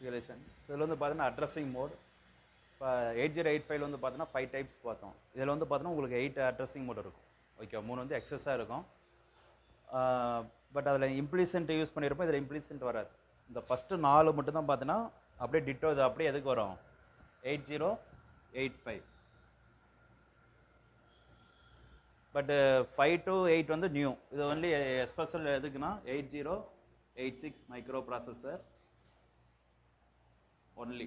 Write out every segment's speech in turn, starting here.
configuration so இதில் வந்து பார்த்தீங்கன்னா அட்ரஸிங் மோட் இப்போ எயிட் ஜீரோ எயிட் ஃபைவ்ல வந்து பார்த்தீங்கன்னா ஃபைவ் டைப்ஸ் பார்த்தோம் இதில் வந்து பார்த்தீங்கன்னா உங்களுக்கு எயிட் அட்ரஸிங் மோட் இருக்கும் ஓகே மூணு வந்து எக்ஸஸாக இருக்கும் பட் அதில் இம்ப்ளிசென்ட் யூஸ் பண்ணியிருப்போம் இதில் இம்ப்ளிசென்ட் வராது இந்த ஃபஸ்ட்டு நாலு மட்டும் தான் பார்த்தீங்கன்னா அப்படியே டிட்டோ இது அப்படியே எதுக்கு வரும் எயிட் ஜீரோ எயிட் ஃபைவ் பட்டு ஃபைவ் டு எயிட் வந்து நியூ இது ஒன்லி எஸ்பெஷல் எதுக்குன்னா eight zero eight six microprocessor only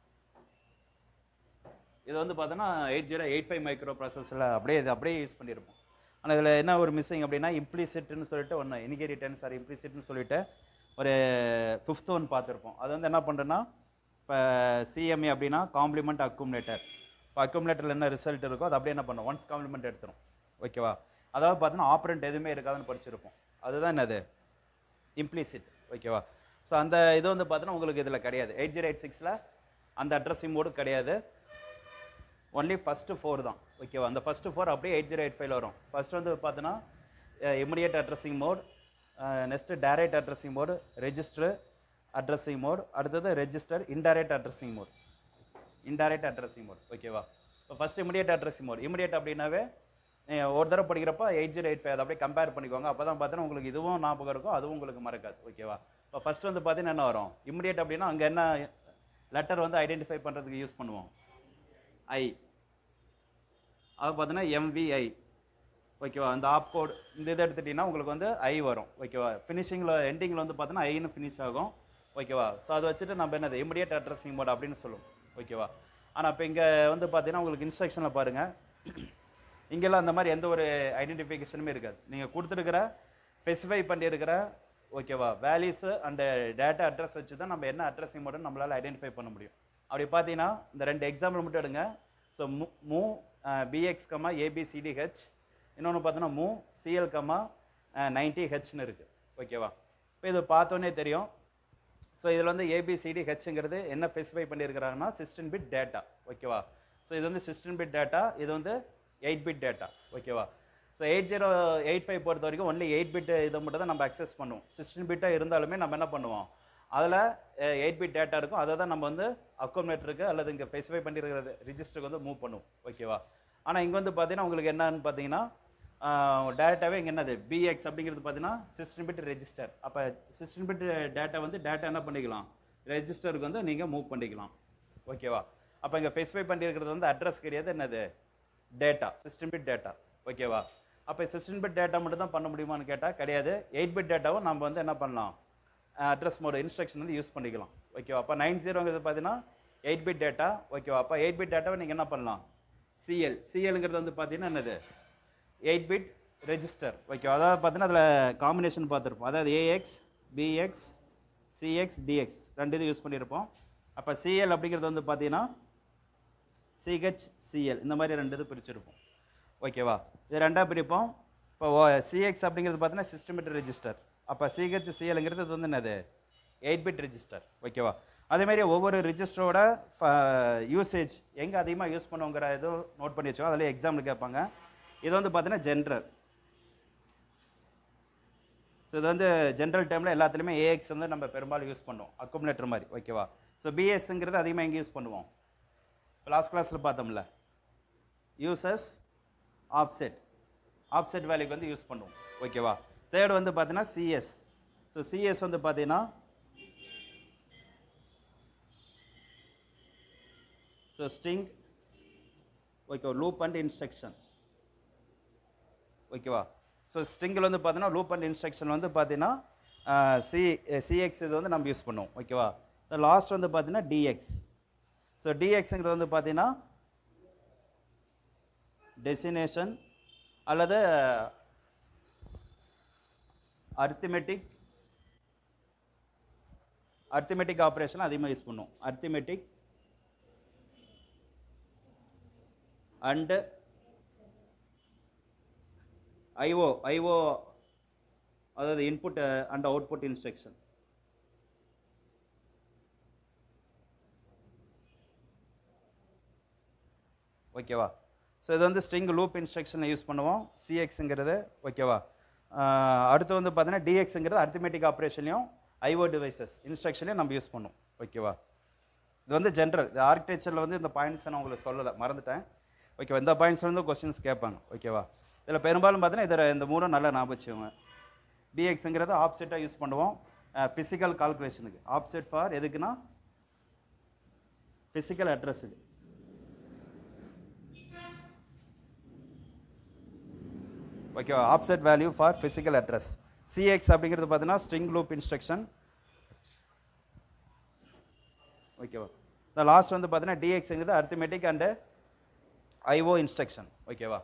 இது வந்து பார்த்தோன்னா எயிட் ஜீரோ எயிட் ஃபைவ் மைக்ரோ ப்ராசஸில் அப்படியே இது அப்படியே யூஸ் பண்ணியிருப்போம் ஆனால் இதில் என்ன ஒரு மிஸ்ஸிங் அப்படின்னா இம்ப்ளிசிட்னு சொல்லிட்டு ஒன்று இனிகேரிட்டன் சாரி இம்ப்ளிசிட்னு சொல்லிட்டு ஒரு ஃபிஃப்த் ஒன் பார்த்துருப்போம் அது வந்து என்ன பண்ணுறேன்னா இப்போ சிஎம்ஏ அப்படின்னா காம்ப்ளிமெண்ட் அக்குமுலேட்டர் இப்போ அக்குமுலேட்டரில் என்ன ரிசல்ட் இருக்கோ அது அப்படியே என்ன பண்ணும் ஒன்ஸ் காம்ப்ளிமெண்ட் எடுத்துரும் ஓகேவா அதாவது பார்த்தீங்கன்னா ஆப்ரண்ட் எதுவுமே இருக்காதுன்னு படிச்சிருப்போம் அதுதான் என்னது இம்ப்ளிசிட் ஓகேவா ஸோ அந்த இது வந்து பார்த்தீங்கன்னா உங்களுக்கு இதில் கிடையாது எயிட் ஜீரோ எயிட் சிக்ஸில் அந்த அட்ரஸிங் மோடு கிடையாது ஒன்லி ஃபஸ்ட்டு ஃபோர் தான் ஓகேவா அந்த ஃபஸ்ட்டு ஃபோர் அப்படியே எயிட் ஜீரோ எயிட் ஃபைவ்ல வரும் ஃபர்ஸ்ட் வந்து பார்த்தீங்கன்னா immediate addressing mode next direct addressing mode register addressing mode அடுத்தது register indirect addressing mode indirect addressing mode ஓகேவா இப்போ first immediate addressing mode immediate அப்படின்னாவே நீ ஒரு தடவை படிக்கிறப்ப எயிட் ஜீரோ எயிட் ஃபைவ் அதை அப்படியே கம்பேர் பண்ணிக்கோங்க அப்போ தான் பார்த்தீங்கன்னா உங்களுக்கு இதுவும் ஞாபகம் இருக்கும் அதுவும் உங்களுக்கு மறக்காது ஓகேவா இப்போ ஃபஸ்ட் வந்து பார்த்தீங்கன்னா என்ன வரும் இமிடியேட் அப்படின்னா அங்கே என்ன லெட்டர் வந்து ஐடென்டிஃபை பண்ணுறதுக்கு யூஸ் பண்ணுவோம் ஐ அது பார்த்தீங்கன்னா எம்விஐ ஓகேவா அந்த ஆப் கோட் இந்த இதை எடுத்துட்டிங்கன்னா உங்களுக்கு வந்து ஐ வரும் ஓகேவா ஃபினிஷிங்கில் எண்டிங்கில் வந்து பார்த்தீங்கன்னா ஐன்னு ஃபினிஷ் ஆகும் ஓகேவா ஸோ அதை வச்சுட்டு நம்ம என்னது இமிடியேட் அட்ரஸிங் மோட் அப்படின்னு சொல்லுவோம் ஓகேவா ஆனால் இப்போ இங்கே வந்து பார்த்தீங்கன்னா உங்களுக்கு இன்ஸ்ட்ரக்ஷனில் பாருங்கள் இங்கெல்லாம் அந்த மாதிரி எந்த ஒரு ஐடென்டிஃபிகேஷனுமே இருக்காது நீங்கள் கொடுத்துருக்கிற ஸ்பெசிஃபை பண்ணியிருக்கிற ஓகேவா வேல்யூஸு அந்த டேட்டா அட்ரஸ் வச்சு தான் நம்ம என்ன அட்ரஸிங் மோட்னு நம்மளால் ஐடென்டிஃபை பண்ண முடியும் அப்படி பார்த்தீங்கன்னா இந்த ரெண்டு எக்ஸாம்பிள் மட்டும் எடுங்க ஸோ மூ மூ பிஎக்ஸ் கமா ஏபிசிடிஹெச் இன்னொன்று பார்த்தோன்னா மூ சிஎல் கமா நைன்டி ஹெச்னு இருக்குது ஓகேவா இப்போ இது பார்த்தோன்னே தெரியும் ஸோ இதில் வந்து ஏபிசிடி ஹெச்ங்கிறது என்ன ஸ்பெசிஃபை பண்ணியிருக்கிறாங்கன்னா சிக்ஸ்டின் பிட் டேட்டா ஓகேவா ஸோ இது வந்து சிக்ஸ்டின் பிட் டேட்டா இது வந்து எயிட் பிட் டேட்டா ஓகேவா so eight zero eight five பொறுத்த வரைக்கும் ஒன்லி எயிட் பிட் இதை மட்டும் தான் நம்ம அக்சஸ் பண்ணுவோம் சிக்ஸ்டின் பிட்டாக இருந்தாலுமே நம்ம என்ன பண்ணுவோம் அதில் எயிட் பிட் டேட்டா இருக்கும் அதை தான் நம்ம வந்து அக்கோமேட்டருக்கு அல்லது இங்கே ஸ்பெசிஃபை பண்ணியிருக்கிற ரிஜிஸ்டருக்கு வந்து மூவ் பண்ணுவோம் ஓகேவா ஆனால் இங்கே வந்து பார்த்தீங்கன்னா உங்களுக்கு என்னன்னு பார்த்தீங்கன்னா டேட்டாவே இங்கே என்னது பிஎக்ஸ் அப்படிங்கிறது பார்த்தீங்கன்னா சிக்ஸ்டின் பிட் ரெஜிஸ்டர் அப்போ சிக்ஸ்டின் பிட் டேட்டா வந்து டேட்டா என்ன பண்ணிக்கலாம் ரெஜிஸ்டருக்கு வந்து நீங்கள் மூவ் பண்ணிக்கலாம் ஓகேவா அப்போ இங்கே ஸ்பெசிஃபை பண்ணியிருக்கிறது வந்து அட்ரஸ் கிடையாது என்னது டேட்டா சிக்ஸ்டின் பிட் டேட்டா ஓகேவா அப்போ சிக்ஸ்டின் பிட் டேட்டா மட்டும் தான் பண்ண முடியுமான்னு கேட்டால் கிடையாது எயிட் பிட் டேட்டாவும் நம்ம வந்து என்ன பண்ணலாம் அட்ரஸ் மோட இன்ஸ்ட்ரக்ஷன் வந்து யூஸ் பண்ணிக்கலாம் ஓகேவா அப்போ நைன் ஜீரோங்கிறது பார்த்தீங்கன்னா எயிட் பிட் டேட்டா ஓகேவா அப்போ எயிட் பிட் டேட்டாவை நீங்கள் என்ன பண்ணலாம் சிஎல் சிஎல்ங்கிறது வந்து பார்த்தீங்கன்னா என்னது எயிட் பிட் ரெஜிஸ்டர் ஓகே அதாவது பார்த்தீங்கன்னா அதில் காம்பினேஷன் பார்த்துருப்போம் அதாவது ஏஎக்ஸ் பிஎக்ஸ் சிஎக்ஸ் டிஎக்ஸ் ரெண்டு இது யூஸ் பண்ணியிருப்போம் அப்போ சிஎல் அப்படிங்கிறது வந்து பார்த்தீங்கன்னா சிஹெச் சிஎல் இந்த மாதிரி ரெண்டு இது பிரிச்சிருப்போம் ஓகேவா இது ரெண்டாக பிரிப்போம் இப்போ சிஎக்ஸ் அப்படிங்கிறது பார்த்தீங்கன்னா சிஸ்டமேட்டிக் ரெஜிஸ்டர் அப்போ சிஹெச் சிஎல்ங்கிறது இது வந்து என்னது எயிட் பிட் ரெஜிஸ்டர் ஓகேவா அதேமாதிரி ஒவ்வொரு ரிஜிஸ்டரோட யூசேஜ் எங்கே அதிகமாக யூஸ் பண்ணுவோங்கிற இதுவும் நோட் பண்ணி வச்சோம் அதில் எக்ஸாம்பிள் கேட்பாங்க இது வந்து பார்த்தீங்கன்னா ஜென்ரல் ஸோ இது வந்து ஜென்ரல் டைமில் எல்லாத்துலேயுமே ஏஎக்ஸ் வந்து நம்ம பெரும்பாலும் யூஸ் பண்ணுவோம் அக்குமுலேட்டர் மாதிரி ஓகேவா ஸோ பிஎஸ்ங்கிறது அதிகமாக எங்கே யூஸ் பண்ணுவோம் லாஸ்ட் கிளாஸில் பார்த்தோம்ல யூசஸ் ஆப்செட் ஆப்செட் வேல்யூக்கு வந்து யூஸ் பண்ணுவோம் ஓகேவா தேர்ட் வந்து பார்த்தீங்கன்னா சிஎஸ் ஸோ சிஎஸ் வந்து பார்த்தீங்கன்னா so string okay loop and instruction ஓகேவா ஸோ ஸ்ட்ரிங்கில் வந்து பார்த்தீங்கன்னா லூப் அண்ட் இன்ஸ்ட்ரக்ஷன் வந்து பார்த்தீங்கன்னா சி சிஎக்ஸ் இது வந்து நம்ம யூஸ் பண்ணுவோம் ஓகேவா லாஸ்ட் வந்து பார்த்தீங்கன்னா டிஎக்ஸ் ஸோ டிஎக்ஸுங்கிறது வந்து பார்த்தீங்கன்னா டெசினேஷன் அல்லது அர்த்திமெட்டிக் அர்த்திமெட்டிக் ஆப்ரேஷன் அதிகமாக யூஸ் பண்ணுவோம் அர்த்திமெட்டிக் அண்டு ஐஓ ஐஓ அதாவது இன்புட் அண்ட் அவுட்புட் இன்ஸ்ட்ரக்ஷன் ஓகேவா ஸோ இது வந்து ஸ்ட்ரிங் லூப் இன்ஸ்ட்ரக்ஷனை யூஸ் பண்ணுவோம் சிஎக்ஸுங்கிறது ஓகேவா அடுத்து வந்து பார்த்தீங்கன்னா டிஎக்ஸுங்கிறது அர்த்தமெட்டிக் ஆப்ரேஷன்லையும் ஐஓ டிவைசஸ் இன்ஸ்ட்ரக்ஷன்லையும் நம்ம யூஸ் பண்ணுவோம் ஓகேவா இது வந்து ஜென்ரல் இது ஆர்கிடெக்சரில் வந்து இந்த பாயிண்ட்ஸ் நான் உங்களுக்கு சொல்லலை மறந்துட்டேன் ஓகேவா இந்த பாயிண்ட்ஸ்லேருந்து கொஸ்டின்ஸ் கேட்பாங்க ஓகேவா இதில் பெரும்பாலும் பார்த்தீங்கன்னா இதில் இந்த மூணும் நல்லா ஞாபகம் வச்சுக்கோங்க பிஎக்ஸுங்கிறது ஆப்செட்டாக யூஸ் பண்ணுவோம் ஃபிசிக்கல் கால்குலேஷனுக்கு ஆப்செட் ஃபார் எதுக்குன்னா ஃபிசிக்கல் அட்ரஸுக்கு ஓகேவா offset value for physical address CX அப்படிங்கிறது பார்த்தீங்கன்னா ஸ்ட்ரிங் லூப் இன்ஸ்ட்ரக்ஷன் ஓகேவா இந்த லாஸ்ட் வந்து பார்த்தீங்கன்னா டிஎக்ஸுங்கிறது அர்த்தமெட்டிக் அண்டு ஐஓ இன்ஸ்ட்ரக்ஷன் ஓகேவா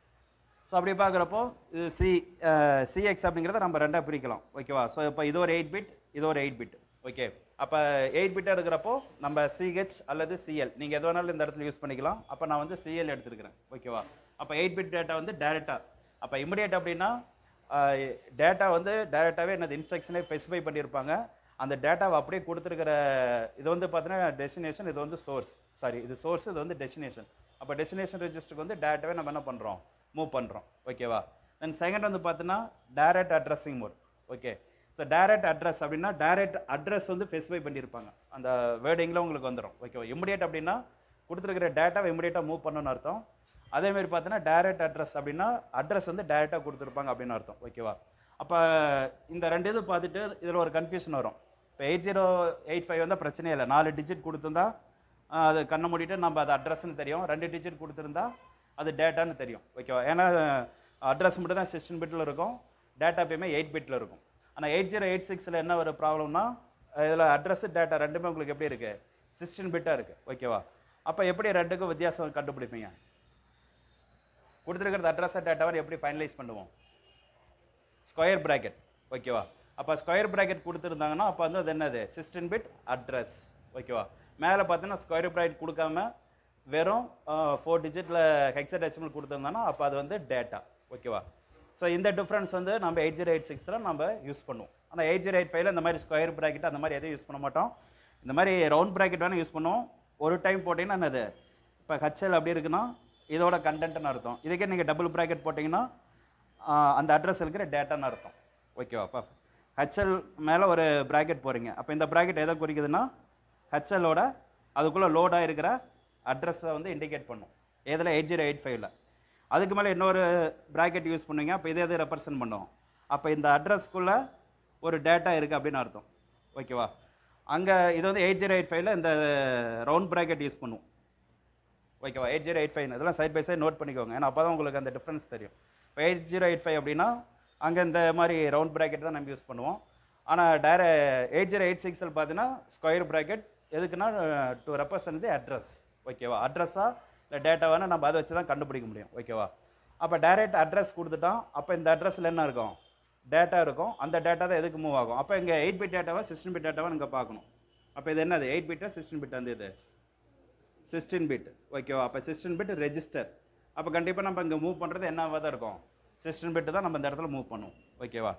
ஸோ அப்படி பார்க்குறப்போ இது சி சிஎக்ஸ் அப்படிங்கிறத நம்ம ரெண்டாக பிரிக்கலாம் ஓகேவா ஸோ இப்போ இது ஒரு எயிட் பிட் இது ஒரு எயிட் பிட் ஓகே அப்போ எயிட் பிட்டாக இருக்கிறப்போ நம்ம சிஹெச் அல்லது சிஎல் நீங்கள் எது வேணாலும் இந்த இடத்துல யூஸ் பண்ணிக்கலாம் அப்போ நான் வந்து சிஎல் எடுத்துருக்கிறேன் ஓகேவா அப்போ எயிட் பிட் டேட்டா வந்து டேரெக்டாக அப்போ இமிடியேட் அப்படின்னா டேட்டா வந்து டேரெக்டாகவே என்னது இன்ஸ்ட்ரக்ஷனே ஸ்பெசிஃபை பண்ணியிருப்பாங்க அந்த டேட்டாவை அப்படியே கொடுத்துருக்கிற இது வந்து பார்த்தீங்கன்னா டெஸ்டினேஷன் இது வந்து சோர்ஸ் சாரி இது சோர்ஸ் இது வந்து டெஸ்டினேஷன் அப்போ டெஸ்டினேஷன் ரெஜிஸ்டருக்கு வந்து டேரெக்டாகவே நம்ம என்ன பண்ணுறோம் மூவ் பண்ணுறோம் ஓகேவா தென் செகண்ட் வந்து பார்த்தீங்கன்னா direct addressing mode okay so direct address அப்படின்னா டைரக்ட் அட்ரஸ் வந்து ஸ்பெசிஃபை பண்ணியிருப்பாங்க அந்த வேர்டிங்கில் உங்களுக்கு வந்துடும் ஓகேவா இமிடியேட் அப்படின்னா கொடுத்துருக்கிற டேட்டாவை இமிடியேட்டாக மூவ் பண்ணணும்னு அர்த்தம் அதே மாதிரி பார்த்தீங்கன்னா டைரக்ட் அட்ரஸ் அப்படின்னா அட்ரஸ் வந்து டைரெக்டாக கொடுத்துருப்பாங்க அப்படின்னு அர்த்தம் ஓகேவா அப்போ இந்த ரெண்டு இது பார்த்துட்டு இதில் ஒரு கன்ஃபியூஷன் வரும் இப்போ எயிட் ஜீரோ எயிட் ஃபைவ் வந்தால் பிரச்சனையே இல்லை நாலு டிஜிட் கொடுத்துருந்தா ஆஹ், அது கண்ணை மூடிட்டு நம்ம அது அட்ரஸ்னு தெரியும் ரெண்டு டிஜிட் கொடுத்துருந்தா அது டேட்டான்னு தெரியும் ஓகேவா ஏன்னா அட்ரஸ் மட்டும் தான் சிக்ஸ்டின் பிட்டில் இருக்கும் டேட்டா எப்பயுமே எயிட் பிட்டில் இருக்கும் ஆனால் எயிட் ஜீரோ எயிட் சிக்ஸில் என்ன ஒரு ப்ராப்ளம்னா இதில் அட்ரஸ் டேட்டா ரெண்டுமே உங்களுக்கு எப்படி இருக்குது சிக்ஸ்டின் பிட்டாக இருக்குது ஓகேவா அப்போ எப்படி ரெண்டுக்கும் வித்தியாசம் கண்டுபிடிப்பீங்க கொடுத்துருக்கிறது அட்ரஸை டேட்டாவை எப்படி ஃபைனலைஸ் பண்ணுவோம் ஸ்கொயர் பிராக்கெட் ஓகேவா அப்போ ஸ்கொயர் பிராக்கெட் கொடுத்துருந்தாங்கன்னா அப்போ வந்து அது என்னது சிக்ஸ்டின் பிட் அட்ரஸ் ஓகேவா மேலே பார்த்தீங்கன்னா ஸ்கொயர் பிராக்கெட் கொடுக்காம வெறும் ஃபோர் டிஜிட்டில் ஹெக்ஸடெசிமல் கொடுத்துருந்தாங்கன்னா அப்போ அது வந்து டேட்டா ஓகேவா ஸோ இந்த டிஃப்ரென்ஸ் வந்து நம்ம எயிட் ஜீரோ எயிட் சிக்ஸில் நம்ம யூஸ் பண்ணுவோம் ஆனால் எயிட் ஜீரோ எயிட் ஃபைவ்ல இந்த மாதிரி ஸ்கொயர் பிராக்கெட் அந்த மாதிரி எதையும் யூஸ் பண்ண மாட்டோம் இந்த மாதிரி ரவுண்ட் பிராக்கெட் வேணால் யூஸ் பண்ணுவோம் ஒரு டைம் போட்டிங்கன்னா என்னது இப்போ ஹச்எல் அப்படி இருக்குன்னா இதோட கண்டென்ட்னு அர்த்தம் இதுக்கே நீங்கள் டபுள் பிராக்கெட் போட்டிங்கன்னா ஆஹ் அந்த அட்ரஸ் இருக்கிற டேட்டான்னு அர்த்தம் ஓகேவா அப்போ ஹெச்எல் மேலே ஒரு பிராக்கெட் போகிறீங்க அப்போ இந்த பிராக்கெட் எதை குறிக்குதுன்னா ஹெச்எல்லோட அதுக்குள்ளே லோடாக இருக்கிற அட்ரஸை வந்து இண்டிகேட் பண்ணும் எதில் எயிட் ஜீரோ எயிட் ஃபைவ்ல அதுக்கு மேலே இன்னொரு பிராக்கெட் யூஸ் பண்ணுவீங்க அப்போ இதை எதை ரெப்ரசன்ட் பண்ணும் அப்போ இந்த அட்ரஸ்க்குள்ளே ஒரு டேட்டா இருக்குது அப்படின்னு அர்த்தம் ஓகேவா அங்கே இது வந்து எயிட் ஜீரோ எயிட் ஃபைவ்ல இந்த ரவுண்ட் பிராக்கெட் யூஸ் பண்ணுவோம் ஓகேவா எயிட் ஜீரோ எயிட் ஃபைவ் இதெல்லாம் சைட் பை சைட் நோட் பண்ணிக்கோங்க ஏன்னா அப்போ தான் உங்களுக்கு அந்த டிஃப்ரென்ஸ் தெரியும் இப்போ எயிட் ஜீரோ எயிட் ஃபைவ் அப்படின்னா அங்கே இந்த மாதிரி ரவுண்ட் பிராக்கெட் தான் நம்ம யூஸ் பண்ணுவோம் ஆனால் டேர எயிட் ஜீரோ எயிட் சிக்ஸில் பார்த்தீங்கன்னா ஸ்கொயர் பிராக்கெட் எதுக்குன்னா டு ரெப்ரசன்ட் தி அட்ரஸ் ஓகேவா அட்ரஸாக இல்லை டேட்டாவான நம்ம அதை வச்சு தான் கண்டுபிடிக்க முடியும் ஓகேவா அப்போ டைரக்ட் அட்ரஸ் கொடுத்துட்டோம் அப்போ இந்த அட்ரஸில் என்ன இருக்கும் டேட்டா இருக்கும் அந்த டேட்டா தான் எதுக்கு மூவ் ஆகும் அப்போ இங்கே எயிட் பிட் டேட்டாவா சிக்ஸ்டின் பிட் டேட்டாவா இங்கே பார்க்கணும் அப்போ இது என்னது எயிட் பிட்டா சிக்ஸ்டின் பிட் அந்த இது சிக்ஸ்டீன் பிட் ஓகேவா அப்போ சிக்ஸ்டீன் பிட் ரெஜிஸ்டர் அப்போ கண்டிப்பாக நம்ம இங்கே மூவ் பண்ணுறது என்னவாக தான் இருக்கும் சிக்ஸ்டீன் பிட் தான் நம்ம இந்த இடத்துல மூவ் பண்ணுவோம் ஓகேவா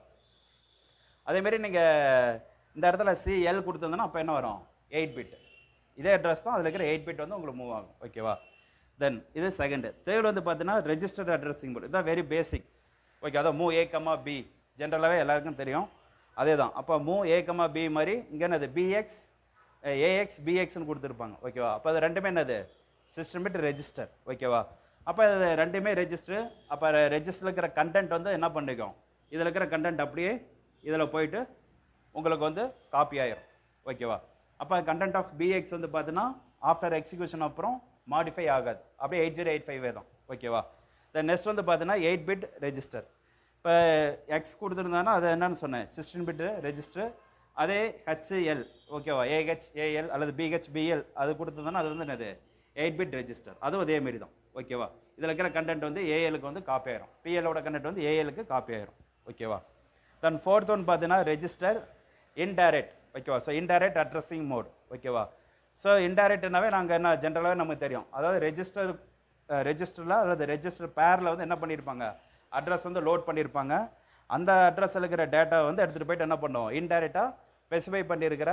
அதேமாரி நீங்கள் இந்த இடத்துல சிஎல் கொடுத்துருந்தோன்னா அப்போ என்ன வரும் எயிட் பிட் இதே அட்ரஸ் தான் அதில் இருக்கிற எயிட் பிட் வந்து உங்களுக்கு மூவ் ஆகும் ஓகேவா தென் இது செகண்டு தேர்ட் வந்து பார்த்தீங்கன்னா ரெஜிஸ்டர்ட் அட்ரஸிங் போர்டு இதுதான் வெரி பேசிக் ஓகே அதான் மூ ஏ கமா பி ஜென்ரலாகவே எல்லாருக்கும் தெரியும் அதே தான் அப்போ மூ ஏ கமா பி மாதிரி இங்கே என்னது பிஎக்ஸ் ஏஎக்ஸ் பிஎக்ஸ்னு கொடுத்துருப்பாங்க ஓகேவா அப்போ அது ரெண்டுமே என்னது சிஸ்டம் பிட் ரெஜிஸ்டர் ஓகேவா அப்போ அது ரெண்டுமே ரெஜிஸ்டர் அப்போ ரெஜிஸ்டரில் இருக்கிற கண்டென்ட் வந்து என்ன பண்ணிக்கும் இதில் இருக்கிற கண்டென்ட் அப்படியே இதில் போயிட்டு உங்களுக்கு வந்து காப்பி ஆயிரும் ஓகேவா அப்போ கண்டென்ட் ஆஃப் பிஎக்ஸ் வந்து பார்த்தீங்கன்னா ஆஃப்டர் எக்ஸிக்யூஷன் அப்புறம் மாடிஃபை ஆகாது அப்படியே எயிட் ஜீரோ எயிட் ஃபைவ் தான் ஓகேவா தென் நெக்ஸ்ட் வந்து பார்த்தீங்கன்னா எயிட் பிட் ரெஜிஸ்டர் இப்போ எக்ஸ் கொடுத்துருந்தாங்கன்னா அது என்னன்னு சொன்னேன் சிக்ஸ்டீன் பிட் ரெஜிஸ்டர் அதே ஹெச்எல் ஓகேவா ஏஹெச் ஏஎல் அல்லது பிஹெச் பிஎல் அது கொடுத்துருந்தோன்னா அது வந்து என்னது எயிட் பிட் ரெஜிஸ்டர் அதுவும் அதே மாதிரி தான் ஓகேவா இதில் இருக்கிற கண்டென்ட் வந்து ஏஎலுக்கு வந்து காப்பி ஆயிரும் பிஎலோட கண்டென்ட் வந்து ஏஎலுக்கு காப்பி ஆயிரும் ஓகேவா தென் ஃபோர்த் ஒன் பார்த்தீங்கன்னா ரெஜிஸ்டர் இன்டைரக்ட் ஓகேவா ஸோ இன்டைரக்ட் அட்ரஸிங் மோட் ஓகேவா ஸோ இன்டைரக்ட்னாவே நாங்கள் என்ன ஜென்ரலாகவே நமக்கு தெரியும் அதாவது ரெஜிஸ்டர் ரெஜிஸ்டரில் அல்லது ரெஜிஸ்டர் பேரில் வந்து என்ன பண்ணியிருப்பாங்க அட்ரஸ் வந்து லோட் பண்ணியிருப்பாங்க அந்த அட்ரஸில் இருக்கிற டேட்டா வந்து எடுத்துகிட்டு போயிட்டு என்ன பண்ணுவோம் இன்டைரக்டாக ஸ்பெசிஃபை பண்ணியிருக்கிற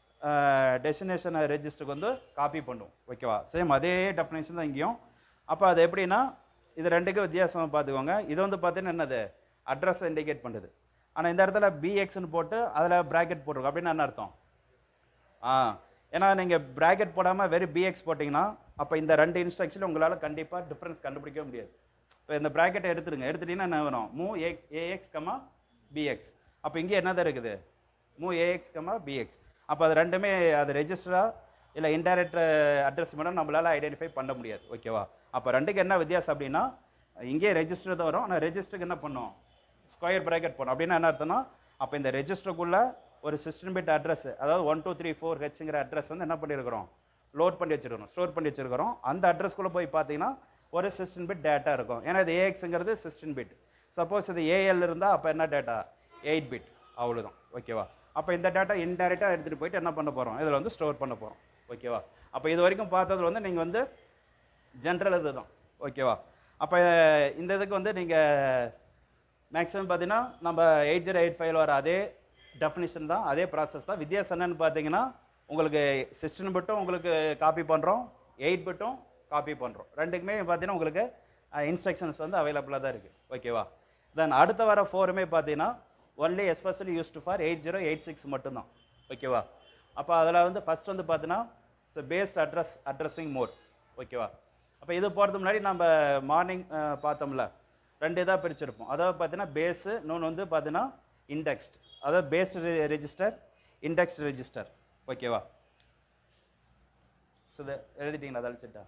டெஸ்டினேஷன் ரெஜிஸ்டருக்கு வந்து காப்பி பண்ணுவோம் ஓகேவா சேம் அதே டெஃபினேஷன் தான் இங்கேயும் அப்போ அது எப்படின்னா இது ரெண்டுக்கும் வித்தியாசம் பார்த்துக்கோங்க இது வந்து பார்த்தீங்கன்னா என்னது அட்ரஸ் இண்டிகேட் பண்ணுது ஆனால் இந்த இடத்துல பிஎக்ஸ்னு போட்டு அதில் ப்ராக்கெட் போட்டிருக்கோம் அப்படின்னு என்ன அர்த்தம் ஆ ஏன்னா நீங்கள் ப்ராக்கெட் போடாமல் வெறும் பிஎக்ஸ் போட்டிங்கன்னா அப்போ இந்த ரெண்டு இன்ஸ்ட்ரக்ஷன் உங்களால் கண்டிப்பாக டிஃப்ரென்ஸ் கண்டுபிடிக்க முடியாது இப்போ இந்த ப்ராக்கெட்டை எடுத்துருங்க எடுத்துட்டீங்கன்னா என்ன வரும் மூ ஏ ஏஎக்ஸ் கமா பிஎக்ஸ் அப்போ இங்கே என்னதான் இருக்குது மூ ஏஎக்ஸ் கமா பிஎக்ஸ் அப்போ அது ரெண்டுமே அது ரெஜிஸ்டரா இல்லை இன்டைரக்ட் அட்ரஸ் மட்டும் நம்மளால் ஐடென்டிஃபை பண்ண முடியாது ஓகேவா அப்போ ரெண்டுக்கு என்ன வித்தியாசம் அப்படின்னா இங்கே ரெஜிஸ்டர் தான் வரும் ஆனால் ரெஜிஸ்டருக்கு என்ன பண்ணும் ஸ்கொயர் ப்ராக்கெட் போடும் அப்படின்னா என்ன அர்த்தம்னா அப்போ இந்த ரெஜிஸ்டருக்குள்ள ஒரு சிஸ்டம் பிட் அட்ரஸ் அதாவது ஒன் டூ த்ரீ ஃபோர் ஹெச்ங்கிற அட்ரஸ் வந்து என்ன பண்ணியிருக்கிறோம் லோட் பண்ணி வச்சிருக்கிறோம் ஸ்டோர் பண்ணி வச்சிருக்கிறோம் அந்த அட்ரஸ்க்குள்ளே போய் பார்த்தீங்கன்னா ஒரு சிஸ்டம் பிட் டேட்டா இருக்கும் ஏன்னா இது ஏஎக்ஸுங்கிறது சிஸ்டம் பிட் சப்போஸ் இது ஏஎல் இருந்தால் அப்போ என்ன டேட்டா எயிட் பிட் அவ்வளோதான் ஓகேவா அப்போ இந்த டேட்டா இன்டெரக்டாக எடுத்துகிட்டு போயிட்டு என்ன பண்ண போகிறோம் இதில் வந்து ஸ்டோர் பண்ண போகிறோம் ஓகேவா அப்போ இது வரைக்கும் பார்த்ததுல வந்து நீங்கள் வந்து ஜென்ரல் இதுதான் ஓகேவா அப்போ இந்த இதுக்கு வந்து நீங்கள் மேக்ஸிமம் பார்த்தீங்கன்னா நம்ம எயிட் ஜீரோ எயிட் ஃபைவ்ல வர அதே டெஃபினிஷன் தான் அதே ப்ராசஸ் தான் வித்தியாசம் என்னன்னு பார்த்தீங்கன்னா உங்களுக்கு சிக்ஸ்டின் பிட்டும் உங்களுக்கு காப்பி பண்ணுறோம் எயிட் பிட்டும் காப்பி பண்ணுறோம் ரெண்டுக்குமே பார்த்தீங்கன்னா உங்களுக்கு இன்ஸ்ட்ரக்ஷன்ஸ் வந்து அவைலபிளாக தான் இருக்குது ஓகேவா தென் அடுத்த வர ஃபோருமே பார்த்தீங்கன்னா only especially used for eight zero eight six மட்டும்தான் ஓகேவா அப்போ அதில் வந்து ஃபஸ்ட் வந்து பார்த்தீங்கன்னா பேஸ்ட் அட்ரஸ் அட்ரஸிங் மோட் ஓகேவா அப்போ இது போகிறதுக்கு முன்னாடி நம்ம மார்னிங் பார்த்தோம்ல ரெண்டு இதாக பிரிச்சிருப்போம் அதாவது பார்த்தீங்கன்னா பேஸு இன்னொன்று வந்து பார்த்தீங்கன்னா இண்டெக்ஸ்ட் அதாவது பேஸ்டு ரெஜிஸ்டர் இண்டெக்ஸ்ட் ரெஜிஸ்டர் ஓகேவா ஸோ இதை எழுதிட்டீங்களா அதை அழிச்சிட்டா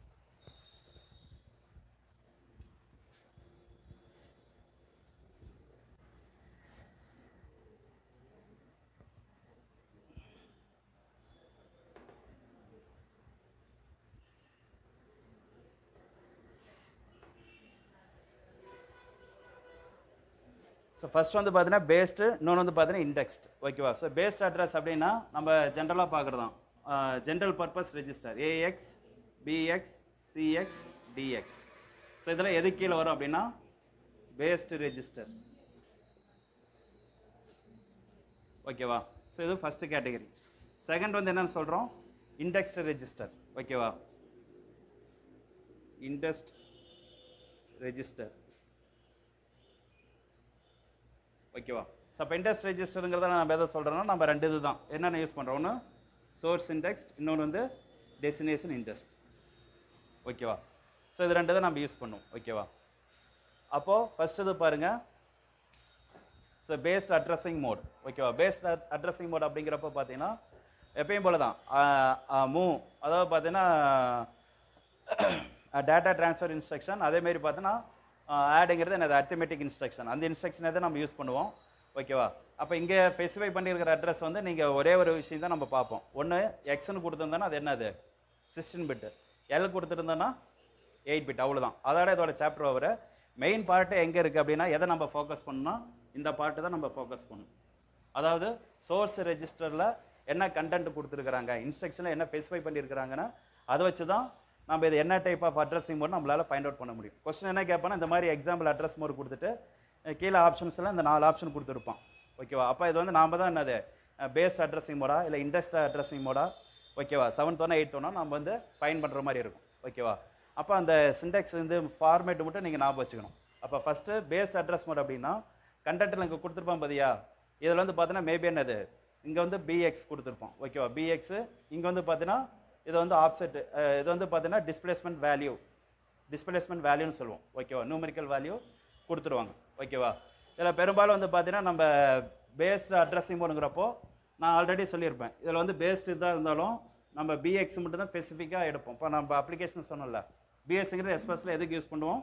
ஸோ ஃபர்ஸ்ட் வந்து பார்த்தீங்கன்னா பேஸ்டு இன்னொன்று வந்து பார்த்தீங்கன்னா இண்டெக்ஸ்ட் ஓகேவா ஸோ பேஸ்ட் அட்ரஸ் அப்படின்னா நம்ம ஜென்ரலாக பார்க்குறதான் general purpose register AX BX CX DX so இதெல்லாம் எது கீழே வரும் அப்படின்னா பேஸ்டு ரெஜிஸ்டர் ஓகேவா ஸோ இது ஃபஸ்ட்டு கேட்டகரி செகண்ட் வந்து என்னன்னு சொல்கிறோம் இண்டெக்ஸ்ட் ரெஜிஸ்டர் ஓகேவா இண்டெக்ஸ்ட் ரெஜிஸ்டர் ஓகேவா ஸோ அப்போ இண்டெக்ஸ் ரெஜிஸ்டருங்கிறத நம்ம எதை சொல்கிறோம்னா நம்ம ரெண்டு இது தான் என்னென்ன யூஸ் பண்ணுறோம் ஒன்று சோர்ஸ் இண்டெக்ஸ்ட் இன்னொன்று வந்து டெஸ்டினேஷன் இண்டெக்ஸ்ட் ஓகேவா ஸோ இது ரெண்டு தான் நம்ம யூஸ் பண்ணுவோம் ஓகேவா அப்போது ஃபர்ஸ்ட் இது பாருங்கள் ஸோ பேஸ்ட் அட்ரஸிங் மோட் ஓகேவா பேஸ்ட் அட்ரஸிங் மோட் அப்படிங்கிறப்ப பார்த்தீங்கன்னா எப்பயும் போல தான் மூ அதாவது பார்த்தீங்கன்னா டேட்டா ட்ரான்ஸ்ஃபர் இன்ஸ்ட்ரக்ஷன் அதேமாரி பார்த்தீங்கன்னா ஆடுங்கிறது என்னது அர்த்தமெட்டிக் இன்ஸ்ட்ரக்ஷன் அந்த இன்ஸ்ட்ரக்ஷனை தான் நம்ம யூஸ் பண்ணுவோம் ஓகேவா அப்போ இங்கே ஸ்பெசிஃபை பண்ணியிருக்கிற அட்ரஸ் வந்து நீங்கள் ஒரே ஒரு விஷயம் தான் நம்ம பார்ப்போம் ஒன்று எக்ஸ்னு கொடுத்துருந்தோன்னா அது என்னது சிக்ஸ்டின் பிட்டு எல் கொடுத்துருந்தோன்னா எயிட் பிட் அவ்வளோதான் அதோட இதோட சாப்டர் ஓவர் மெயின் பார்ட்டு எங்கே இருக்குது அப்படின்னா எதை நம்ம ஃபோக்கஸ் பண்ணோம்னா இந்த பார்ட்டு தான் நம்ம ஃபோக்கஸ் பண்ணணும் அதாவது சோர்ஸ் ரெஜிஸ்டரில் என்ன கண்டென்ட் கொடுத்துருக்குறாங்க இன்ஸ்ட்ரக்ஷனில் என்ன ஸ்பெசிஃபை பண்ணியிருக்கிறாங்கன்னா அதை வச்சு தான் நம்ம இது என்ன டைப் ஆஃப் அட்ரஸிங் மோட் நம்மளால் ஃபைண்ட் அவுட் பண்ண முடியும் கொஸ்டின் என்ன கேட்பானா இந்த மாதிரி எக்ஸாம்பிள் அட்ரஸ் மோட் கொடுத்துட்டு அஹ் கீழே ஆப்ஷன்ஸ்லாம் இந்த நாலு ஆப்ஷன் கொடுத்துருப்பான் ஓகேவா அப்போ இது வந்து நாம தான் என்னது பேஸ்ட் அட்ரஸிங் மோடா இல்லை இண்டஸ்ட் அட்ரஸிங் மோடா ஓகேவா செவன்த் ஒன்னா எயித் ஒன்னா நம்ம வந்து ஃபைன் பண்ணுற மாதிரி இருக்கும் ஓகேவா அப்போ அந்த சிண்டெக்ஸ் வந்து ஃபார்மேட் மட்டும் நீங்கள் ஞாபகம் வச்சுக்கணும் அப்போ ஃபஸ்ட்டு பேஸ்ட் அட்ரஸ் மோட் அப்படின்னா கண்டென்ட்டில் இங்கே கொடுத்துருப்பான் பார்த்தியா இதில் வந்து பார்த்தீங்கன்னா மேபி என்னது இங்கே வந்து பிஎக்ஸ் கொடுத்துருப்போம் ஓகேவா பிஎக்ஸு இங்கே வந்து பார்த்தீங்கன்னா இது வந்து ஆப்செட் இது வந்து பார்த்தீங்கன்னா டிஸ்பிளேஸ்மெண்ட் வேல்யூ டிஸ்பிளேஸ்மெண்ட் வேல்யூன்னு சொல்லுவோம் ஓகேவா நியூமெரிக்கல் வேல்யூ கொடுத்துருவாங்க ஓகேவா இதில் பெரும்பாலும் வந்து பார்த்தீங்கன்னா நம்ம பேஸ்டு அட்ரஸிங் போனுங்கிறப்போ நான் ஆல்ரெடி சொல்லியிருப்பேன் இதில் வந்து பேஸ்டு இதாக இருந்தாலும் நம்ம பிஎக்ஸ் மட்டும் தான் ஸ்பெசிஃபிக்காக எடுப்போம் இப்போ நம்ம அப்ளிகேஷன் சொன்னோம்ல பிஎஸ்ங்கிறது எஸ்பெஷலாக எதுக்கு யூஸ் பண்ணுவோம்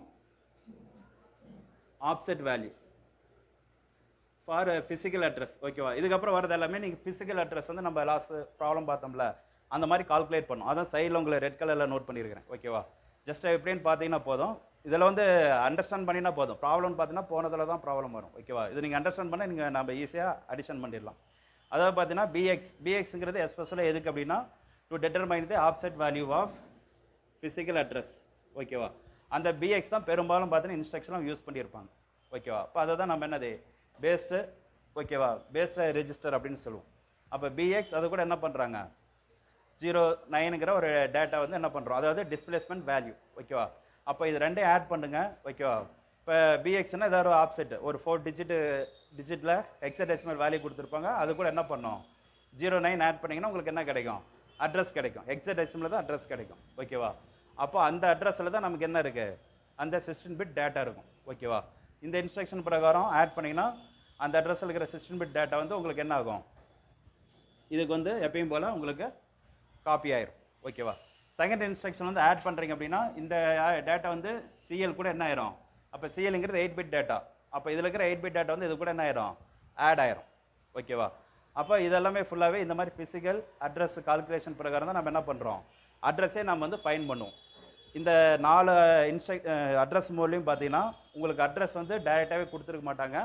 offset value for physical address ஓகேவா இதுக்கப்புறம் வரது எல்லாமே நீங்கள் ஃபிசிக்கல் அட்ரஸ் வந்து நம்ம லாஸ்ட் ப்ராப்ளம் பார்த்தோம்ல அந்த மாதிரி கால்குலேட் பண்ணும் அதான் சைடில் உங்களை ரெட் கலரில் நோட் பண்ணியிருக்கிறேன் ஓகேவா ஜஸ்ட் எப்படின்னு பார்த்தீங்கன்னா போதும் இதில் வந்து அண்டர்ஸ்டாண்ட் பண்ணினா போதும் ப்ராப்ளம்னு பார்த்தீங்கன்னா போனதில் தான் ப்ராப்ளம் வரும் ஓகேவா இது நீங்கள் அண்டர்ஸ்டாண்ட் பண்ண நீங்கள் நம்ம ஈஸியாக அடிஷன் பண்ணிடலாம் அதாவது பார்த்தீங்கன்னா பிஎக்ஸ் பிஎக்ஸுங்கிறது எஸ்பெஷலாக எதுக்கு அப்படின்னா to determine the offset value of physical address ஓகேவா அந்த பிஎக்ஸ் தான் பெரும்பாலும் பார்த்தீங்கன்னா இன்ஸ்ட்ரக்ஷனும் யூஸ் பண்ணியிருப்பாங்க ஓகேவா அப்போ அதை தான் நம்ம என்னது பேஸ்டு ஓகேவா பேஸ்டு ரெஜிஸ்டர் அப்படின்னு சொல்லுவோம் அப்போ பிஎக்ஸ் அது கூட என்ன பண்ணுறாங்க ஜீரோ நைனுங்கிற ஒரு டேட்டா வந்து என்ன பண்ணுறோம் அதாவது டிஸ்பிளேஸ்மெண்ட் வேல்யூ ஓகேவா அப்போ இது ரெண்டையும் ஆட் பண்ணுங்க ஓகேவா இப்போ பிஎக்ஸ்னா ஏதாவது ஒரு ஆப்செட் ஒரு ஃபோர் டிஜிட் டிஜிட்டில் ஹெக்ஸடெசிமல் வேல்யூ கொடுத்துருப்பாங்க அது கூட என்ன பண்ணோம் ஜீரோ நைன் ஆட் பண்ணிங்கன்னா உங்களுக்கு என்ன கிடைக்கும் அட்ரஸ் கிடைக்கும் ஹெக்ஸடெசிமில் தான் அட்ரஸ் கிடைக்கும் ஓகேவா அப்போ அந்த அட்ரஸில் தான் நமக்கு என்ன இருக்கு அந்த சிக்ஸ்டீன் பிட் டேட்டா இருக்கும் ஓகேவா இந்த இன்ஸ்ட்ரக்ஷன் பிரகாரம் ஆட் பண்ணிங்கன்னா அந்த அட்ரஸில் இருக்கிற சிக்ஸ்டீன் பிட் டேட்டா வந்து உங்களுக்கு என்ன ஆகும் இதுக்கு வந்து எப்பயும் போல் உங்களுக்கு காப்பி ஆயிரும் ஓகேவா செகண்ட் இன்ஸ்ட்ரக்ஷன் வந்து ஆட் பண்ணுறீங்க அப்படின்னா இந்த டேட்டா வந்து சிஎல் கூட என்ன ஆயிரும் அப்போ சிஎல்ங்கிறது எயிட் பிட் டேட்டா அப்போ இதில் இருக்கிற எயிட் பிட் டேட்டா வந்து இது கூட என்ன ஆயிரும் ஆட் ஆயிரும் ஓகேவா அப்போ இதெல்லாமே ஃபுல்லாகவே இந்த மாதிரி ஃபிசிக்கல் அட்ரஸ் கால்குலேஷன் பிரகாரம் தான் நம்ம என்ன பண்ணுறோம் அட்ரஸே நம்ம வந்து ஃபைன் பண்ணுவோம் இந்த நாலு இன்ஸ்ட்ரக் அட்ரஸ் மூலியம் பார்த்தீங்கன்னா உங்களுக்கு அட்ரஸ் வந்து டைரெக்டாகவே கொடுத்துருக்க மாட்டாங்க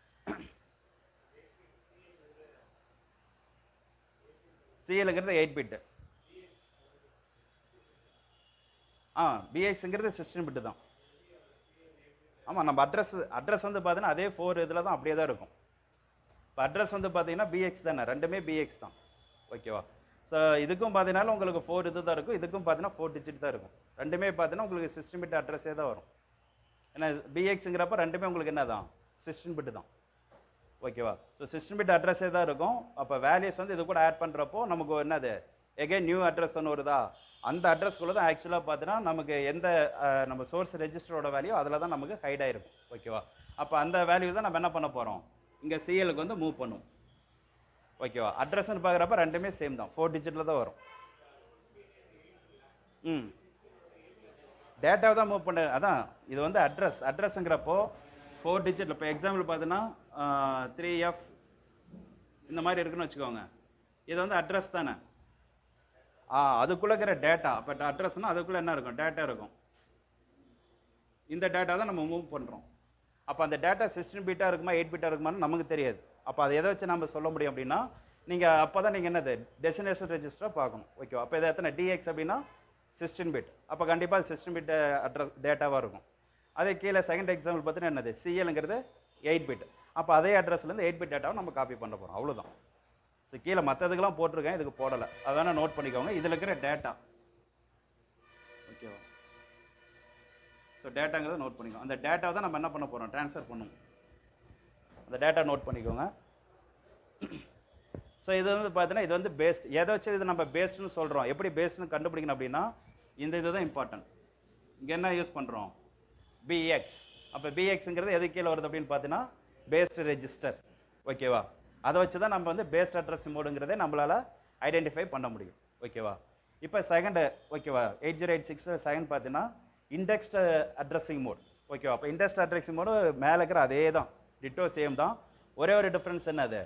சிஎலுங்கிறது எயிட் பிட்டு ஆ பிஎக்ஸுங்கிறது சிக்ஸ்டீன் பிட்டு தான் ஆமாம் நம்ம அட்ரஸ் அட்ரஸ் வந்து பார்த்தீங்கன்னா அதே ஃபோர் இதில் தான் அப்படியே தான் இருக்கும் இப்போ அட்ரஸ் வந்து பார்த்தீங்கன்னா பிஎக்ஸ் தானே ரெண்டுமே பிஎக்ஸ் தான் ஓகேவா ஸோ இதுக்கும் பார்த்தீங்கன்னா உங்களுக்கு ஃபோர் இது தான் இருக்கும் இதுக்கும் பார்த்தீங்கன்னா ஃபோர் டிஜிட் தான் இருக்கும் ரெண்டுமே பார்த்தீங்கன்னா உங்களுக்கு சிக்ஸ்டீன் பிட் அட்ரஸே தான் வரும் ஏன்னா பிஎக்ஸுங்கிறப்ப ரெண்டுமே உங்களுக்கு என்ன தான் சிக்ஸ்டீன் பிட்டு தான் ஓகேவா ஸோ சிஸ்டம் பிட் அட்ரஸே தான் இருக்கும் அப்போ வேல்யூஸ் வந்து இது கூட ஆட் பண்ணுறப்போ நமக்கு என்னது எகைன் நியூ அட்ரஸ் ஒன்று வருதா அந்த அட்ரஸ்க்குள்ளே தான் ஆக்சுவலாக பார்த்தீங்கன்னா நமக்கு எந்த அஹ், நம்ம சோர்ஸ் ரெஜிஸ்டரோட வேல்யூ அதில் தான் நமக்கு ஹைட் ஆயிருக்கும் ஓகேவா அப்போ அந்த வேல்யூ தான் நம்ம என்ன பண்ண போகிறோம் இங்கே சிஎலுக்கு வந்து மூவ் பண்ணும் ஓகேவா அட்ரஸ்ன்னு பார்க்குறப்ப ரெண்டுமே சேம் தான் ஃபோர் டிஜிட்டில் தான் வரும் ம் டேட்டாவை தான் மூவ் பண்ண அதான் இது வந்து அட்ரஸ் அட்ரஸ்ங்கிறப்போ ஃபோர் டிஜிட் இப்போ எக்ஸாம்பிள் பார்த்தீங்கன்னா த்ரீ எஃப் இந்த மாதிரி இருக்குன்னு வச்சுக்கோங்க இது வந்து அட்ரஸ் தானே ஆ அதுக்குள்ளே இருக்கிற டேட்டா அப்போ அட்ரஸ்னால் அதுக்குள்ளே என்ன இருக்கும் டேட்டா இருக்கும் இந்த டேட்டா தான் நம்ம மூவ் பண்ணுறோம் அப்போ அந்த டேட்டா சிக்ஸ்டீன் பீட்டாக இருக்குமா எயிட் பீட்டாக இருக்குமான்னு நமக்கு தெரியாது அப்போ அதை எதை வச்சு நம்ம சொல்ல முடியும் அப்படின்னா நீங்கள் அப்போ தான் நீங்கள் என்னது டெஸ்டினேஷன் ரெஜிஸ்டராக பார்க்கணும் ஓகேவா அப்போ இதை எத்தனை டிஎக்ஸ் அப்படின்னா சிக்ஸ்டீன் பிட் அப்போ கண்டிப்பாக சிக்ஸ்டீன் பிட் அட்ரஸ் டேட்டாவாக இருக்கும் அதே கீழே செகண்ட் எக்ஸாம்பிள் பார்த்தீங்கன்னா என்னது சிஎல்ங்கிறது எயிட் பிட் அப்போ அதே அட்ரஸ்லேருந்து எயிட் பிட் டேட்டாவை நம்ம காப்பி பண்ண போகிறோம் அவ்வளவுதான் ஸோ கீழே மற்றதுக்கெல்லாம் போட்டிருக்கேன் இதுக்கு போடலை அதான நோட் பண்ணிக்கோங்க இதில் இருக்கிற டேட்டா ஓகேவா ஸோ டேட்டாங்கிறத நோட் பண்ணிக்கோங்க அந்த டேட்டாவை தான் நம்ம என்ன பண்ண போகிறோம் ட்ரான்ஸ்ஃபர் பண்ணுவோம் அந்த டேட்டா நோட் பண்ணிக்கோங்க ஸோ இது வந்து பார்த்தீங்கன்னா இது வந்து பேஸ்ட் எதை வச்சு இது நம்ம பேஸ்ட்னு சொல்கிறோம் எப்படி பேஸ்ட்னு கண்டுபிடிக்கணும் அப்படின்னா இந்த இது தான் இம்பார்ட்டன்ட் இங்கே என்ன யூஸ் பண்ணுறோம் பிஎக்ஸ் அப்போ பிஎக்ஸுங்கிறது எது கீழே வருது அப்படின்னு பார்த்தீங்கன்னா பேஸ்ட் ரெஜிஸ்டர் ஓகேவா அதை வச்சு தான் நம்ம வந்து பேஸ்ட் அட்ரஸ் மோடுங்கிறதே நம்மளால் ஐடென்டிஃபை பண்ண முடியும் ஓகேவா இப்போ செகண்ட் ஓகேவா eight zero eight six second பார்த்தீங்கன்னா இண்டெக்ஸ்ட் அட்ரஸிங் மோட் ஓகேவா அப்போ இண்டெக்ஸ்ட் அட்ரஸிங் மோடு மேலே இருக்கிற அதே தான் டிட்டோ சேம் தான் ஒரே ஒரு டிஃப்ரென்ஸ் என்னது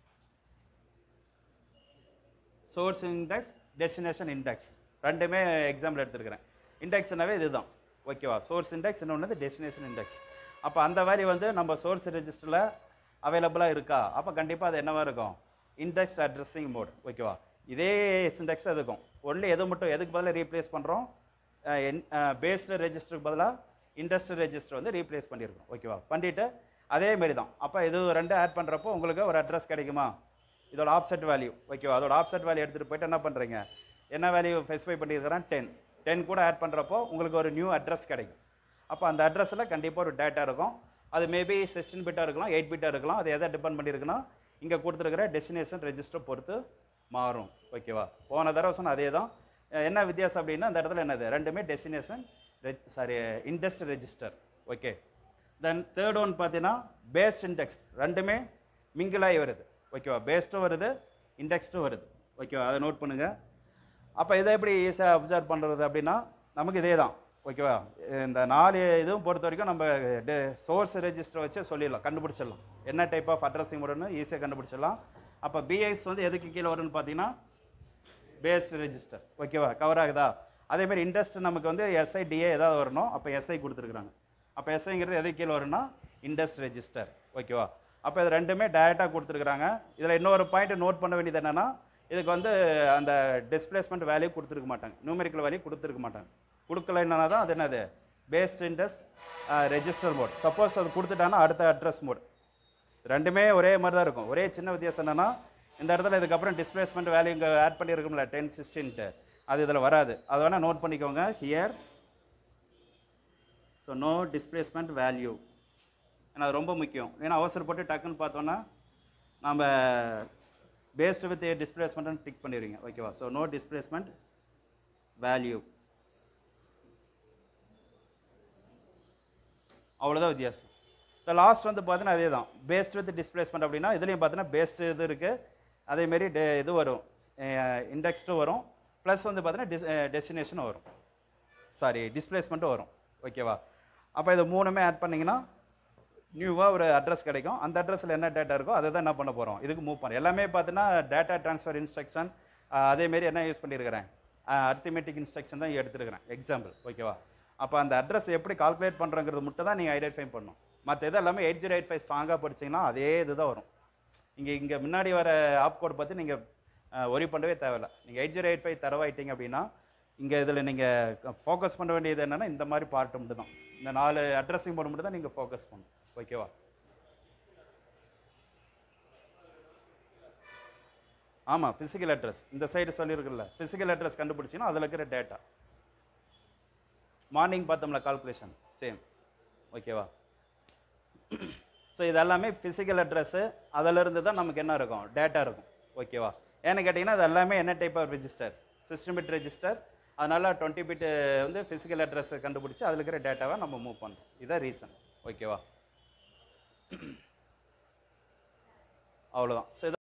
சோர்ஸ் இண்டெக்ஸ் டெஸ்டினேஷன் இண்டெக்ஸ் ரெண்டுமே எக்ஸாம்பிள் எடுத்துருக்கிறேன் இண்டெக்ஸ்னாவே இதுதான் ஓகேவா சோர்ஸ் இண்டெக்ஸ் இன்னொன்று டெஸ்டினேஷன் இண்டெக்ஸ் அப்போ அந்த வேல்யூ வந்து நம்ம சோர்ஸ் ரெஜிஸ்டரில் அவைலபிளாக இருக்கா அப்போ கண்டிப்பாக அது என்னவா இருக்கும் இண்டெக்ஸ் அட்ரஸிங் மோட் ஓகேவா இதே சிண்டெக்ஸ் தான் இருக்கும் ஒன்லி எது மட்டும் எதுக்கு பதிலாக ரீப்ளேஸ் பண்ணுறோம் பேஸ்டு ரெஜிஸ்டருக்கு பதிலாக இண்டஸ்ட்ரியல் ரெஜிஸ்டர் வந்து ரீப்ளேஸ் பண்ணியிருக்கோம் ஓகேவா பண்ணிட்டு அதே மாதிரி தான் அப்போ இது ரெண்டு ஆட் பண்ணுறப்போ உங்களுக்கு ஒரு அட்ரஸ் கிடைக்குமா இதோட ஆப்செட் வேல்யூ ஓகேவா அதோட ஆப்செட் வேல்யூ எடுத்துகிட்டு போயிட்டு என்ன பண்ணுறீங்க என்ன வேல்யூ ஸ்பெசிஃபை பண்ணியிருக்கிறேன் டென் டென் கூட ஆட் பண்ணுறப்போ உங்களுக்கு ஒரு நியூ அட்ரஸ் கிடைக்கும் அப்போ அந்த அட்ரஸில் கண்டிப்பாக ஒரு டேட்டா இருக்கும் அது மேபி சிக்ஸ்டீன் பிட்டாக இருக்கலாம் எயிட் பிட்டாக இருக்கலாம் அது எதை டிபெண்ட் பண்ணியிருக்குன்னா இங்கே கொடுத்துருக்கிற டெஸ்டினேஷன் ரெஜிஸ்டர் பொறுத்து மாறும் ஓகேவா போன தடவை சொன்ன அதே தான் அஹ் என்ன வித்தியாசம் அப்படின்னா அந்த இடத்துல என்னது ரெண்டுமே destination sorry industry register okay then third one பார்த்தீங்கன்னா பேஸ்ட் இண்டெக்ஸ் ரெண்டுமே mingle ஆகி வருது ஓகேவா பேஸ்ட்டும் வருது இண்டெக்ஸ்டும் வருது ஓகேவா அதை நோட் பண்ணுங்க அப்போ இதை எப்படி ஈஸியாக அப்சர்வ் பண்ணுறது அப்படின்னா நமக்கு இதே தான் ஓகேவா இந்த நாலு இதுவும் பொறுத்த வரைக்கும் நம்ம சோர்ஸ் ரெஜிஸ்டர் வச்சு சொல்லிடலாம் கண்டுபிடிச்சிடலாம் என்ன டைப் ஆஃப் அட்ரஸிங் வரும்னு ஈஸியாக கண்டுபிடிச்சிடலாம் அப்போ பிஐஸ் வந்து எதுக்கு கீழே வரும்னு பார்த்தீங்கன்னா பேஸ்ட் ரெஜிஸ்டர் ஓகேவா கவர் ஆகுதா அதே மாதிரி இன்ட்ரெஸ்ட் நமக்கு வந்து எஸ்ஐ டிஏ ஏதாவது வரணும் அப்போ எஸ்ஐ கொடுத்துருக்குறாங்க அப்போ எஸ்ஐங்கிறது எது கீழே வரும்னா இண்டஸ்ட் ரெஜிஸ்டர் ஓகேவா அப்போ இது ரெண்டுமே டைரெக்டாக கொடுத்துருக்குறாங்க இதில் இன்னொரு பாயிண்ட் நோட் பண்ண வேண்டியது என்னன்னா இதுக்கு வந்து அந்த டிஸ்பிளேஸ்மெண்ட் வேல்யூ கொடுத்துருக்க மாட்டாங்க நியூமெரிக்கல் வேல்யூ கொடுத்துருக்க மாட்டாங்க கொடுக்கலைன்னா தான் அது என்னது based indexed register mode suppose அது கொடுத்துட்டாங்கன்னா அடுத்த அட்ரஸ் மோட் ரெண்டுமே ஒரே மாதிரி தான் இருக்கும் ஒரே சின்ன வித்தியாசம் என்னன்னா இந்த இடத்துல இதுக்கப்புறம் டிஸ்பிளேஸ்மெண்ட் வேல்யூ இங்கே ஆட் பண்ணியிருக்கோம்ல டென் சிக்ஸ்டீன்ட்டு அது இதில் வராது அதை வேணால் நோட் பண்ணிக்கோங்க here so no displacement value ஏன்னா அது ரொம்ப முக்கியம் ஏன்னா அவசரப்பட்டு டக்குன்னு பார்த்தோன்னா நம்ம பேஸ்டு வித் டிஸ்பிளேஸ்மெண்ட் டிக் பண்ணிடுவீங்க ஓகேவா ஸோ நோ டிஸ்பிளேஸ்மெண்ட் வேல்யூ அவ்வளோதான் வித்தியாசம் இந்த லாஸ்ட் வந்து பார்த்தீங்கன்னா அதே தான் பேஸ்ட் வித் டிஸ்பிளேஸ்மெண்ட் அப்படின்னா இதுலேயும் பார்த்தீங்கன்னா பேஸ்ட் இது இருக்குது அதேமாரி டெ இது வரும் இண்டெக்ஸ்டும் வரும் ப்ளஸ் வந்து பார்த்தீங்கன்னா டிஸ் டெஸ்டினேஷனும் வரும் சாரி டிஸ்பிளேஸ்மெண்ட்டும் வரும் ஓகேவா அப்போ இது மூணுமே ஆட் பண்ணிங்கன்னா நியூவாக ஒரு அட்ரஸ் கிடைக்கும் அந்த அட்ரஸில் என்ன டேட்டா இருக்கோ அதை தான் என்ன பண்ண போகிறோம் இதுக்கு மூவ் பண்ணுறோம் எல்லாமே பார்த்தீங்கன்னா டேட்டா ட்ரான்ஸ்ஃபர் இன்ஸ்ட்ரக்ஷன் அதேமாரி என்ன யூஸ் பண்ணியிருக்கிறேன் அர்த்திமெட்டிக் இன்ஸ்ட்ரக்ஷன் தான் எடுத்துருக்கிறேன் எக்ஸாம்பிள் ஓகேவா அப்போ அந்த அட்ரஸ் எப்படி கால்குலேட் பண்ணுறங்கிறது மட்டும் தான் நீங்கள் ஐடென்டிஃபை பண்ணணும் மற்ற இது எல்லாமே எயிட் ஜீரோ எயிட் ஃபைவ் ஸ்ட்ராங்காக படிச்சிங்கன்னா அதே இது தான் வரும் இங்கே இங்கே முன்னாடி வர ஆப் கோட் பற்றி நீங்கள் ஒரி பண்ணவே தேவையில்ல நீங்கள் எயிட் ஜீரோ எயிட் ஃபைவ் தரவாயிட்டீங்க அப்படின்னா இங்கே இதில் நீங்கள் ஃபோக்கஸ் பண்ண வேண்டியது என்னென்னா இந்த மாதிரி பார்ட் மட்டும் தான் இந்த நாலு அட்ரஸிங் போர்டு மட்டும் தான் நீங்கள் ஃபோக்கஸ் பண்ணணும் ஓகேவா ஆமாம் ஃபிசிக்கல் அட்ரஸ் இந்த சைடு சொல்லியிருக்குல்ல ஃபிசிக்கல் அட்ரஸ் கண்டுபிடிச்சின்னா அதில் இருக்கிற டேட்டா மார்னிங் பார்த்தோம்ல கால்குலேஷன் சேம் ஓகேவா ஸோ இது எல்லாமே ஃபிசிக்கல் அட்ரஸ்ஸு அதிலிருந்து தான் நமக்கு என்ன இருக்கும் டேட்டா இருக்கும் ஓகேவா ஏன்னு கேட்டிங்கன்னா அது எல்லாமே என்ன type of register system bit register அதனால் டுவெண்ட்டி பிட் வந்து ஃபிசிக்கல் அட்ரஸை கண்டுபிடிச்சி அதில் இருக்கிற டேட்டாவை நம்ம மூவ் பண்ணுறோம் இதான் ரீசன் ஓகேவா அவ்வளோதான் ஸோ